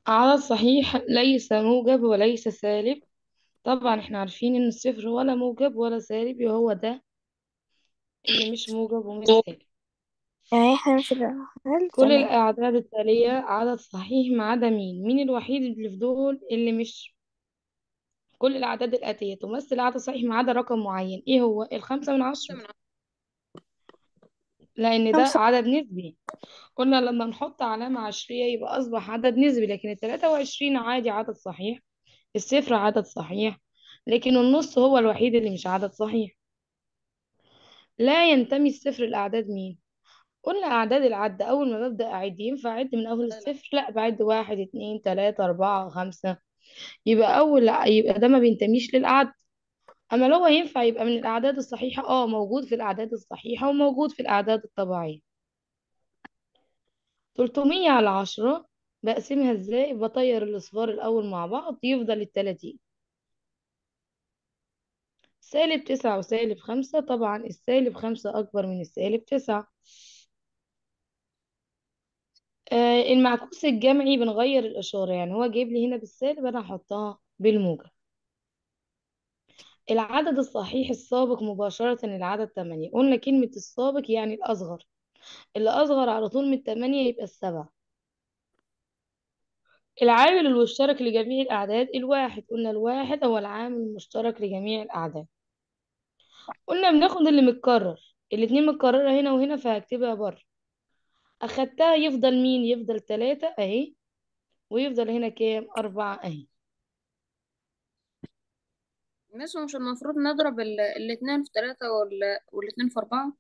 عدد صحيح ليس موجب وليس سالب طبعا احنا عارفين ان الصفر ولا موجب ولا سالب وهو ده اللي مش موجب ومش سالب يعني احنا مش الأقل كل تمام الأعداد التالية عدد صحيح ما عدا مين مين الوحيد اللي في دول اللي مش كل الأعداد الآتية تمثل عدد صحيح ما عدا رقم معين ايه هو الخمسة من عشرة لأن ده خمسة عدد نسبي قلنا لما نحط علامة عشرية يبقى أصبح عدد نسبي لكن التلاتة وعشرين عادي عدد صحيح الصفر عدد صحيح لكن النص هو الوحيد اللي مش عدد صحيح لا ينتمي الصفر لأعداد مين قلنا أعداد العد أول ما ببدأ أعد ينفع أعد من أول الصفر لا بعد واحد اتنين تلاتة أربعة خمسة يبقى أول يبقى ده ما بينتميش للعد أما لو ينفع يبقى من الأعداد الصحيحة اه موجود في الأعداد الصحيحة وموجود في الأعداد الطبيعية 300 على عشرة بقسمها ازاي بطير الأصفار الأول مع بعض يفضل التلاتين سالب تسعة وسالب خمسة طبعا السالب خمسة أكبر من السالب تسعة آه المعكوس الجمعي بنغير الإشارة يعني هو جايب لي هنا بالسالب أنا هحطها بالموجب العدد الصحيح السابق مباشرة العدد تمانية قلنا كلمة السابق يعني الأصغر اللي أصغر على طول من التمانية يبقى السبعة العامل المشترك لجميع الأعداد الواحد قلنا الواحد هو العامل المشترك لجميع الأعداد قلنا بناخد اللي متكرر الاتنين متكررة هنا وهنا فهكتبها بره أخدتها يفضل مين يفضل تلاتة أهي ويفضل هنا كام أربعة أهي مس هو مش المفروض نضرب ال- الاتنين في تلاتة وال... والاتنين في أربعة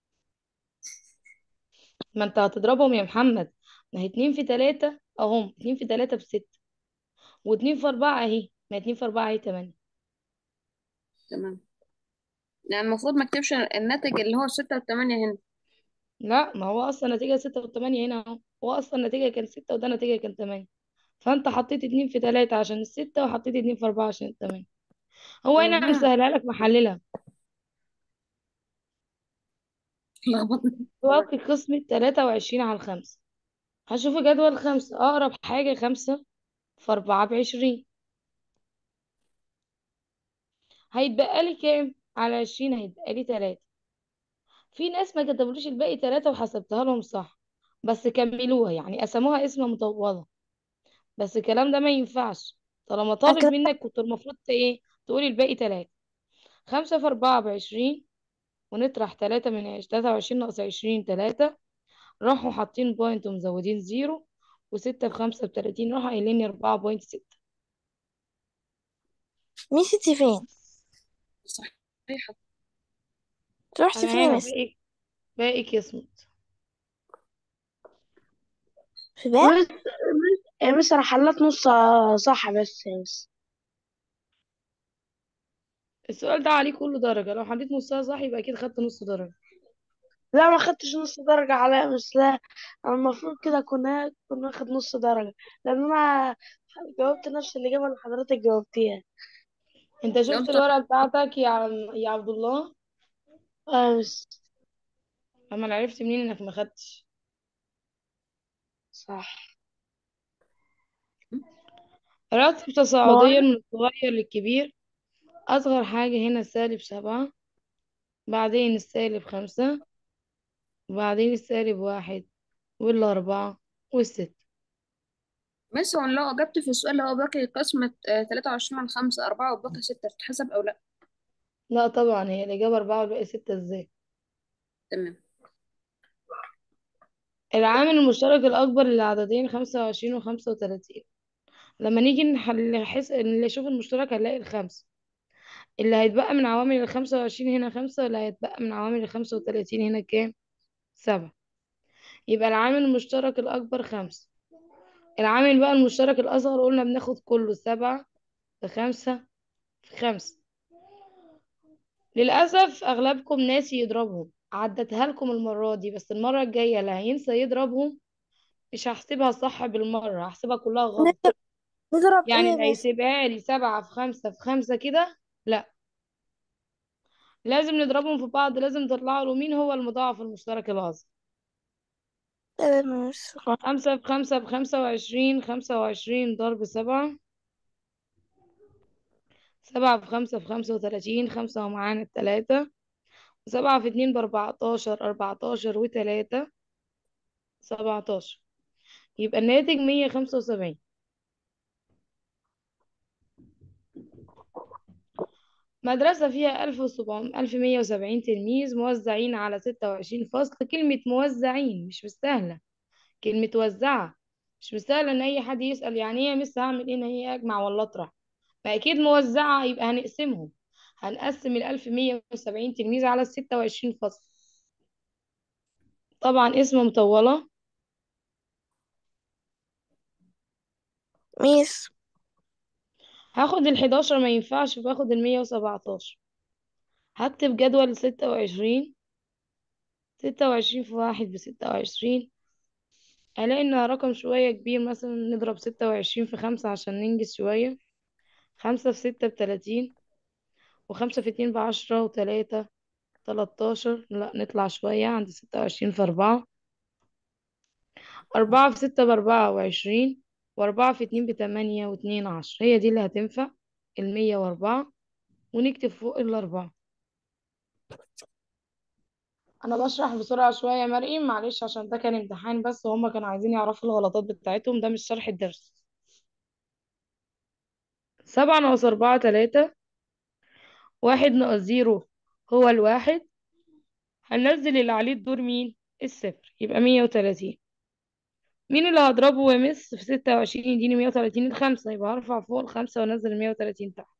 ما انت هتضربهم يا محمد ما هي اتنين في تلاتة اهم اتنين في تلاتة بستة واتنين في أربعة اهي ما اتنين في أربعة اهي تمانية تمام يعني المفروض ما اكتبش الناتج اللي هو الستة والتمانية هنا لا ما هو أصلا نتيجة ستة والتمانية هنا اهو هو أصلا النتيجة كان ستة وده نتيجة كان تمانية فانت حطيت اتنين في تلاتة عشان الستة وحطيت اتنين في أربعة عشان التمانية هو هنا اها مسهلها لك محللها لخبطني دلوقتي قسمة تلاتة وعشرين على الخمسة هشوف جدول خمسة أقرب حاجة خمسة في أربعة بعشرين هيتبقى لي كام على عشرين هيتبقى لي تلاتة في ناس ما كتبوليش الباقي تلاتة وحسبتها لهم صح بس كملوها يعني قسموها اسم مطولة بس الكلام ده ما ينفعش طالما طالب أكده منك كنت المفروض ت- ايه تقولي الباقي تلاتة خمسة في أربعة بعشرين ونطرح تلاتة من عش تلاتة وعشرين ناقص عشرين تلاتة راحوا حاطين بوينت ومزودين زيرو وستة في خمسة بتلاتين راحوا قايلين لي أربعة بوينت ستة مشيتي فين صحيحة روحتي أنا فين يا هنا مس باقي باقي يصمت في باب مس يا مس انا حلت نص صح بس يا مس السؤال ده عليه كله درجة لو حليت نصها صح يبقى أكيد خدت نص درجة لا ما خدتش نص درجة عليا بس لا أنا المفروض كده كنا كنا واخد نص درجة لأن أنا جاوبت نفس الإجابة اللي حضرتك جاوبتيها انت شفت جاوبت الورقة بتاعتك يا عم يا عبد الله آه بس اما انا عرفت منين انك ما خدتش صح رتب ما تصاعديا من الصغير للكبير اصغر حاجة هنا سالب سبعة بعدين السالب خمسة وبعدين السالب واحد والأربعة والستة مس هو لو أجبت في السؤال اللي هو باقي قسمة آه، تلاتة وعشرين على خمسة أربعة وباقي ستة تتحسب أو لأ لا طبعا هي الإجابة أربعة والباقي ستة ازاي تمام العامل المشترك الأكبر للعددين خمسة وعشرين وخمسة وتلاتين لما نيجي نحل نحس اللي يشوف المشترك هنلاقي الخمسة اللي هيتبقى من عوامل الخمسة وعشرين هنا خمسة واللي هيتبقى من عوامل الخمسة وتلاتين هنا كام سبعة يبقى العامل المشترك الأكبر خمسة العامل بقى المشترك الأصغر قلنا بناخد كله سبعة في خمسة في خمسة للأسف أغلبكم ناسي يضربهم عدتها لكم المرة دي بس المرة الجاية اللي هينسى يضربهم مش هحسبها صح بالمرة هحسبها كلها غلط نضرب نضرب ايه يعني يا اللي مس هيسيبها لي سبعة في خمسة في خمسة كده لا لازم نضربهم في بعض لازم تطلعوا له مين هو المضاعف المشترك الأصغر تمام يا مس خمسة بخمسة بخمسة وعشرين خمسة وعشرين ضرب سبعة سبعة في خمسة في خمسة وتلاتين خمسة ومعانا التلاتة سبعة في اتنين بأربعتاشر أربعتاشر وتلاتة سبعتاشر يبقى الناتج مية خمسة وسبعين مدرسة فيها ألف وسبعمية ألف مية وسبعين تلميذ موزعين على ستة وعشرين فصل كلمة موزعين مش مستاهلة كلمة وزعة مش مستاهلة إن أي حد يسأل يعني إيه يا مس هعمل إيه إن هي أجمع ولا أطرح ما أكيد موزعة يبقى هنقسمهم هنقسم الألف مية وسبعين تلميذ على الستة وعشرين فصل طبعا اسم مطولة ميس هاخد الحداشر ما ينفعش فاخد المية وسبعتاشر هكتب جدول ستة وعشرين ستة وعشرين في واحد بستة وعشرين ألاقي إنها رقم شوية كبير مثلا نضرب ستة وعشرين في خمسة عشان ننجز شوية خمسة في ستة بتلاتين وخمسة في اتنين بعشرة وتلاتة تلاتاشر لا نطلع شوية عند ستة وعشرين في أربعة أربعة في ستة بأربعة وعشرين وأربعة في اتنين بتمانية واتنين عشر هي دي اللي هتنفع المية وأربعة ونكتب فوق الأربعة أنا بشرح بسرعة شوية يا مريم معلش عشان ده كان امتحان بس وهما كانوا عايزين يعرفوا الغلطات بتاعتهم ده مش شرح الدرس سبعة ناقص أربعة تلاتة واحد ناقص زيرو هو الواحد هننزل اللي عليه الدور مين الصفر يبقى مية وتلاتين مين اللي هضربه يا مس في ستة وعشرين يديني مية وتلاتين الخمسة يبقى هرفع فوق الخمسة وانزل المية وتلاتين تحت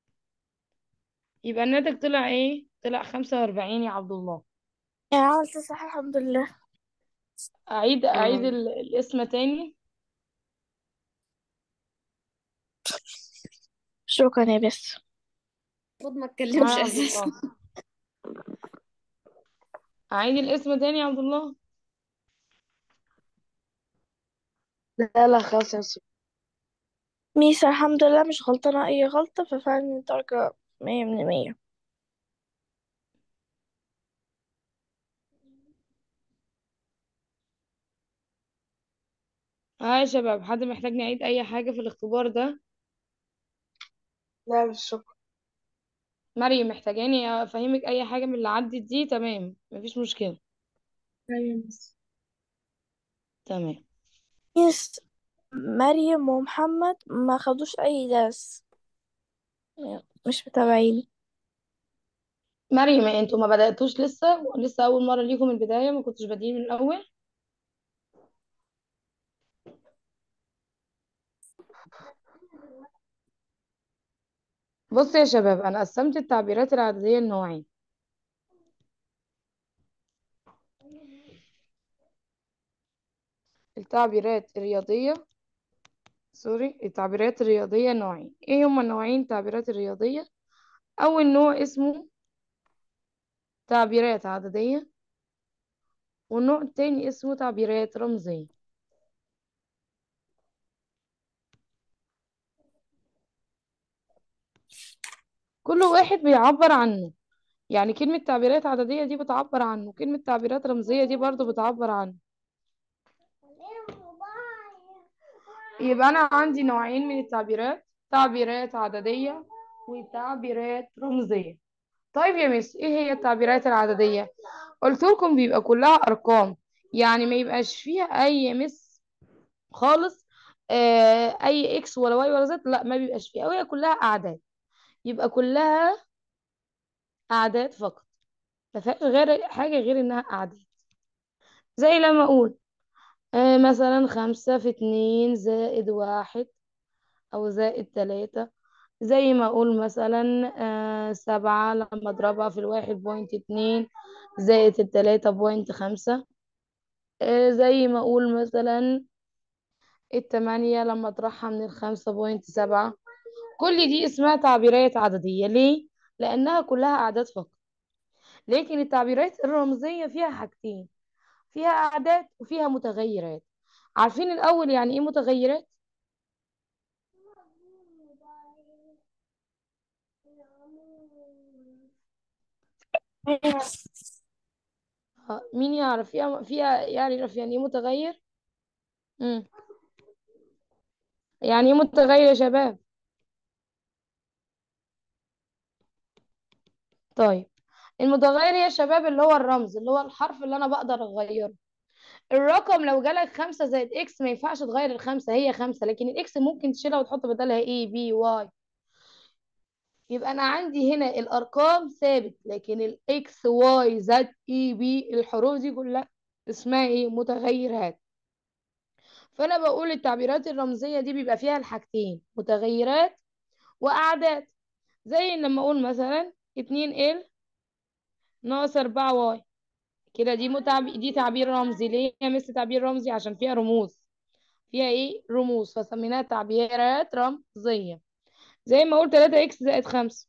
يبقى الناتج طلع ايه طلع خمسة وأربعين يا عبد الله يعني عملت صح الحمد لله أعيد أعيد ال- الاسم تاني شكرا يا بس المفروض ما ها اتكلمش يا عبد اساسا الله أعيد الاسم تاني يا عبد الله لا لا خلاص يا سو ميس الحمد لله مش غلطانة أي غلطة ففعلا الدرجة مية من مية ها يا شباب حد محتاج نعيد أي حاجة في الاختبار ده لا بالشكر مريم محتاجاني أفهمك أي حاجة من اللي عدت دي تمام مفيش مشكلة تمام ميس مريم ومحمد ما خدوش أي درس مش متابعين مريم انتوا ما بدأتوش لسه لسه أول مرة ليكم البداية ما كنتش بادئين من الأول بص يا شباب أنا قسمت التعبيرات العددية لنوعين التعبيرات الرياضية سوري التعبيرات الرياضية نوعين ايه هما النوعين التعبيرات الرياضية أول نوع اسمه تعبيرات عددية والنوع التاني اسمه تعبيرات رمزية كل واحد بيعبر عنه يعني كلمة تعبيرات عددية دي بتعبر عنه كلمة تعبيرات رمزية دي برضو بتعبر عنه يبقى أنا عندي نوعين من التعبيرات تعبيرات عددية وتعبيرات رمزية طيب يا مس ايه هي التعبيرات العددية قلت لكم بيبقى كلها أرقام يعني ما يبقاش فيها أي مس خالص آه أي إكس ولا واي ولا زد لا ما بيبقاش فيها وهي كلها أعداد يبقى كلها أعداد فقط ما فيهاش غير حاجة غير إنها أعداد زي لما أقول آه مثلا خمسة في اتنين زائد واحد أو زائد تلاتة زي ما أقول مثلا آه سبعة لما أضربها في الواحد بوينت اتنين زائد التلاتة بوينت خمسة آه زي ما أقول مثلا التمانية لما أطرحها من الخمسة بوينت سبعة كل دي اسمها تعبيرات عددية ليه؟ لأنها كلها أعداد فقط لكن التعبيرات الرمزية فيها حاجتين فيها أعداد وفيها متغيرات عارفين الأول يعني إيه متغيرات؟ ها، مين يعرف فيها فيها يعني يعرف يعني ايه متغير مم. يعني ايه متغير يا شباب طيب المتغير يا شباب اللي هو الرمز اللي هو الحرف اللي انا بقدر اغيره الرقم لو جالك خمسة زائد اكس ما ينفعش تغير الخمسة هي خمسة لكن الاكس ممكن تشيلها وتحط بدلها ايه بي واي يبقى انا عندي هنا الارقام ثابت لكن الاكس واي زد اي بي الحروف دي كلها اسمها ايه متغيرات فانا بقول التعبيرات الرمزية دي بيبقى فيها الحاجتين متغيرات واعداد زي لما اقول مثلا 2 ال ناقص 4 واي كده دي متعب... دي تعبير رمزي ليه يا مس تعبير رمزي عشان فيها رموز فيها ايه رموز فسميناها تعبيرات رمزية زي ما اقول 3 اكس زائد 5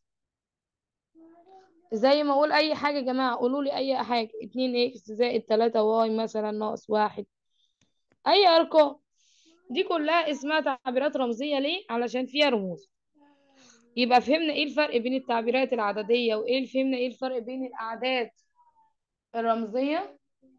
زي ما اقول اي حاجة يا جماعة قولوا لي اي حاجة 2 اكس زائد 3 واي مثلا ناقص واحد اي ارقام دي كلها اسمها تعبيرات رمزية ليه علشان فيها رموز يبقى فهمنا ايه الفرق بين التعبيرات العددية وايه فهمنا ايه الفرق بين الاعداد الرمزية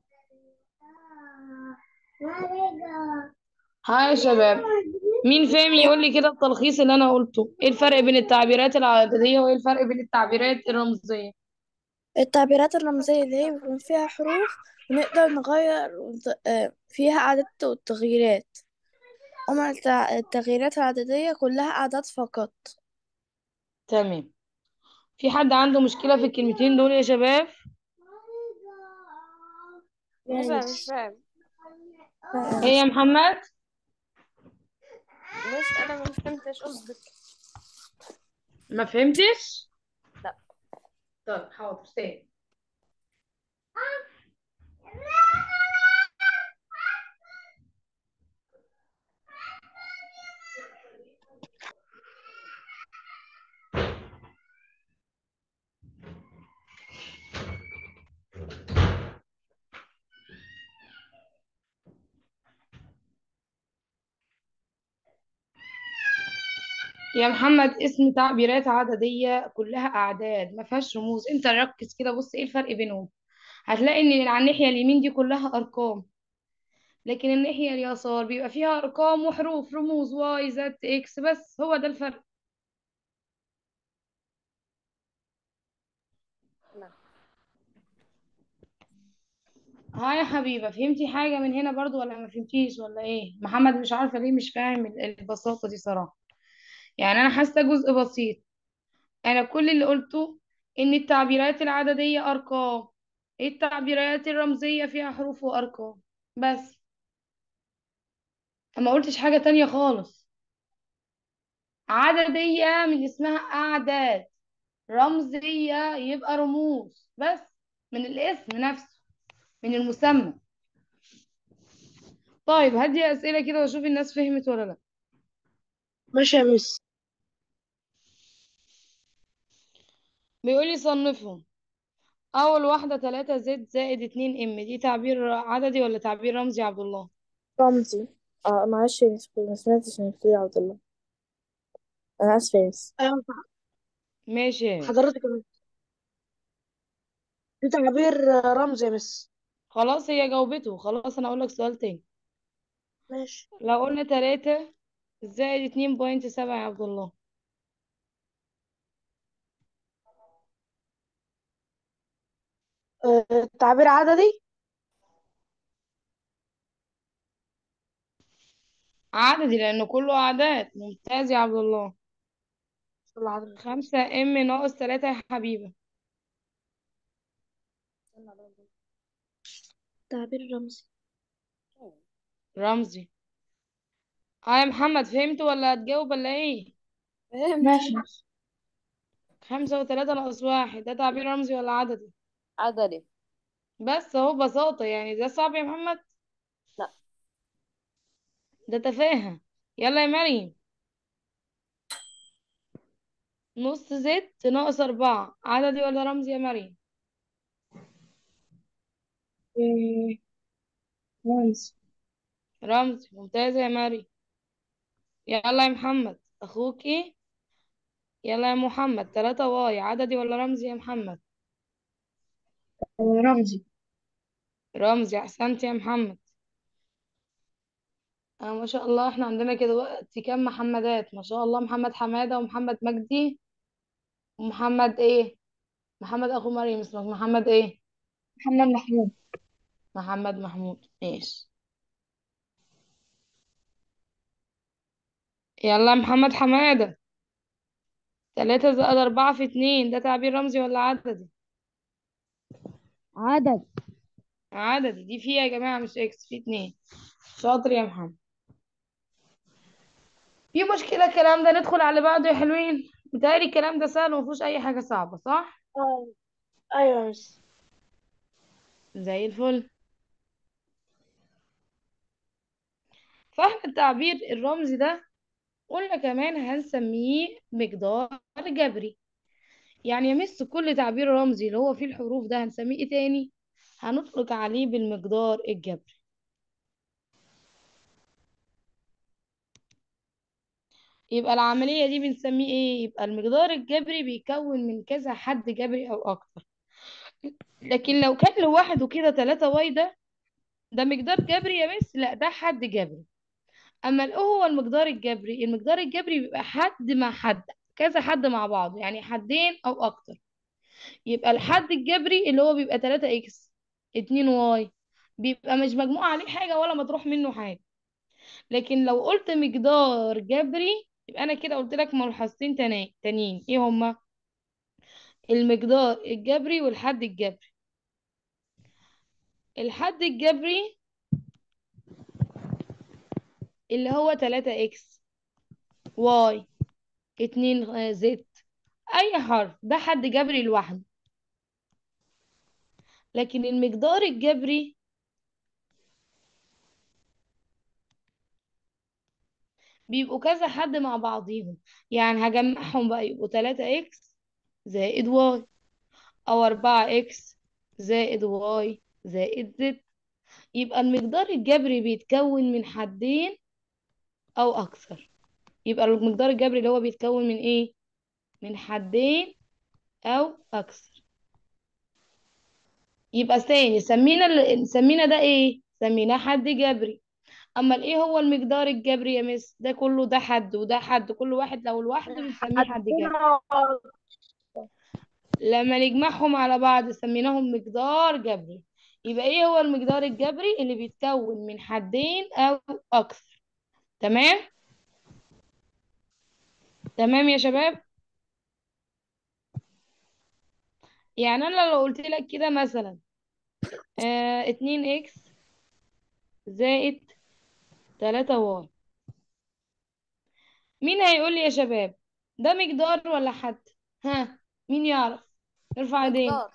ها يا شباب مين فاهم يقول لي كده التلخيص اللي انا قلته ايه الفرق بين التعبيرات العددية وايه الفرق بين التعبيرات الرمزية التعبيرات الرمزية اللي هي بيكون فيها حروف ونقدر نغير ونط- آه، فيها أعداد والتغييرات أما التع- التغييرات العددية كلها أعداد فقط تمام في حد عنده مشكلة في الكلمتين دول يا شباب بس انا مش فاهم ايه يا محمد بس انا ما فهمتش قصدك ما فهمتش لا. طيب حاضر تاني يا محمد اسم تعبيرات عددية كلها أعداد ما فيهاش رموز انت ركز كده بص ايه الفرق بينهم هتلاقي ان على الناحية اليمين دي كلها أرقام لكن الناحية اليسار بيبقى فيها أرقام وحروف رموز واي زد اكس بس هو ده الفرق لا. ها يا حبيبة فهمتي حاجة من هنا برضو ولا ما فهمتيش ولا ايه محمد مش عارفة ليه مش فاهم ال- البساطة دي صراحة يعني أنا حاسة جزء بسيط أنا كل اللي قلته إن التعبيرات العددية أرقام التعبيرات الرمزية فيها حروف وأرقام بس ما قلتش حاجة تانية خالص عددية من اسمها أعداد رمزية يبقى رموز بس من الاسم نفسه من المسمى طيب هدي أسئلة كده وأشوف الناس فهمت ولا لأ ماشي يا مس بيقولي صنفهم أول واحدة تلاتة زد زائد اتنين ام دي تعبير عددي ولا تعبير رمزي يا عبد الله رمزي اه معلش يا مس، ما سمعتش انك بتقولي يا عبد الله انا اسفه يا مس أيوة ماشي يا مس. حضرتك يا مس دي تعبير آه، رمز يا مس خلاص هي جاوبته خلاص أنا أقول لك سؤال تاني ماشي لو قلنا تلاتة زائد اتنين بوينت سبعة يا عبد الله آه، تعبير عددي عددي لأنه كله أعداد ممتاز يا عبد الله صلى على النبي. خمسة ام ناقص تلاتة يا حبيبة تعبير رمزي رمزي اه يا محمد فهمت ولا هتجاوب ولا ايه ماشي خمسة وتلاتة ناقص واحد ده تعبير رمزي ولا عددي عددي بس اهو ببساطة يعني ده صعب يا محمد لا. ده تفاهة يلا يا مريم نص زد ناقص أربعة عددي ولا رمزي يا مريم إيه، رمز رمزي ممتازة يا مريم يلا يا محمد أخوكي يلا يا محمد تلاتة واي عددي ولا رمزي يا محمد آه، رمزي رمزي أحسنت يا محمد آه ما شاء الله احنا عندنا كده وقت كام محمدات ما شاء الله محمد حمادة ومحمد مجدي ومحمد ايه محمد أخو مريم اسمك محمد ايه محمد محمود محمد محمود ماشي يلا يا محمد حمادة تلاتة زائد أربعة في اتنين ده تعبير رمزي ولا عددي عدد عددي دي فيها يا جماعة مش اكس في اتنين شاطر يا محمد في مشكلة الكلام ده ندخل على بعضه يا حلوين متهيألي الكلام ده سهل ومفيهوش أي حاجة صعبة صح؟ اه ايوه يا مس زي الفل فاحنا التعبير الرمزي ده قلنا كمان هنسميه مقدار جبري يعني يمس كل تعبير رمزي اللي هو فيه الحروف ده هنسميه ايه تاني هنطلق عليه بالمقدار الجبري يبقى العملية دي بنسميه ايه يبقى المقدار الجبري بيكون من كذا حد جبري او اكتر لكن لو كان لوحده كده 3 واي ده ده مقدار جبري يا مس لا ده حد جبري اما الاو هو المقدار الجبري المقدار الجبري بيبقى حد مع حد كذا حد مع بعض يعني حدين او اكتر يبقى الحد الجبري اللي هو بيبقى 3 اكس 2 واي بيبقى مش مجموع عليه حاجة ولا مطروح منه حاجة لكن لو قلت مقدار جبري يبقى انا كده قلت لك ملحظتين تنا- تانيين ايه هما المقدار الجبري والحد الجبري الحد الجبري اللي هو 3 اكس واي 2 زد اي حرف ده حد جبري لوحده لكن المقدار الجبري بيبقوا كذا حد مع بعضيهم يعني هجمعهم بقى يبقوا 3 اكس زائد واي او 4 اكس زائد واي زائد زد يبقى المقدار الجبري بيتكون من حدين او اكثر يبقى المقدار الجبري اللي هو بيتكون من ايه من حدين او اكثر يبقى ثاني سمينا ال- سمينا ده ايه سميناه حد جبري اما الايه هو المقدار الجبري يا مس ده كله ده حد وده حد كل واحد لو لوحده بنسميه حد جبري لما نجمعهم على بعض سميناهم مقدار جبري يبقى ايه هو المقدار الجبري اللي بيتكون من حدين او اكثر تمام تمام يا شباب يعني انا لو قلت لك كده مثلا آه اتنين اكس زائد تلاتة واي مين هيقول لي يا شباب ده مقدار ولا حد ها مين يعرف ارفع ايدين مقدار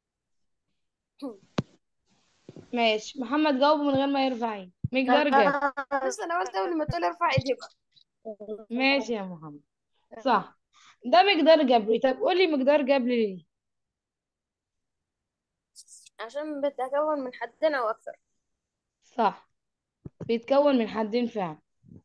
ماشي محمد جاوبه من غير ما يرفع عين مقدار جبري بس انا قلت قبل ما تقول ارفع ايديك ماشي يا محمد صح ده مقدار جبري طب قولي مقدار جبري ليه عشان بتتكون من حدين او اكثر صح بيتكون من حدين فعلا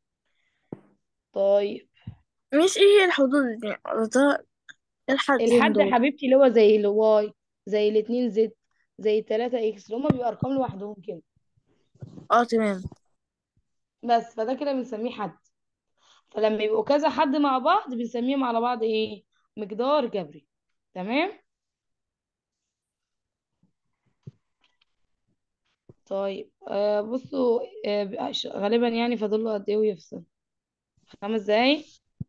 طيب مش ايه هي الحدود دي ده الحدين الحد دول يا حبيبتي اللي هو زي الواي زي الاتنين زد زي التلاتة اكس اللي هما بيبقوا ارقام لوحدهم كده اه تمام بس فده كده بنسميه حد فلما يبقوا كذا حد مع بعض بنسميهم على بعض ايه مقدار جبري تمام طيب آه بصوا آه غالبا يعني فاضل له قد ايه ويفصل خمس دقايق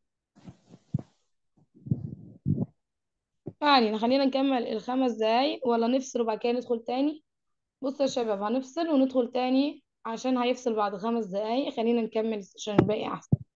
يعني خلينا نكمل الخمس دقايق ولا نفصل وبعد كده ندخل تاني بصوا يا شباب هنفصل وندخل تاني عشان هيفصل بعد خمس دقايق خلينا نكمل السيشن الباقي احسن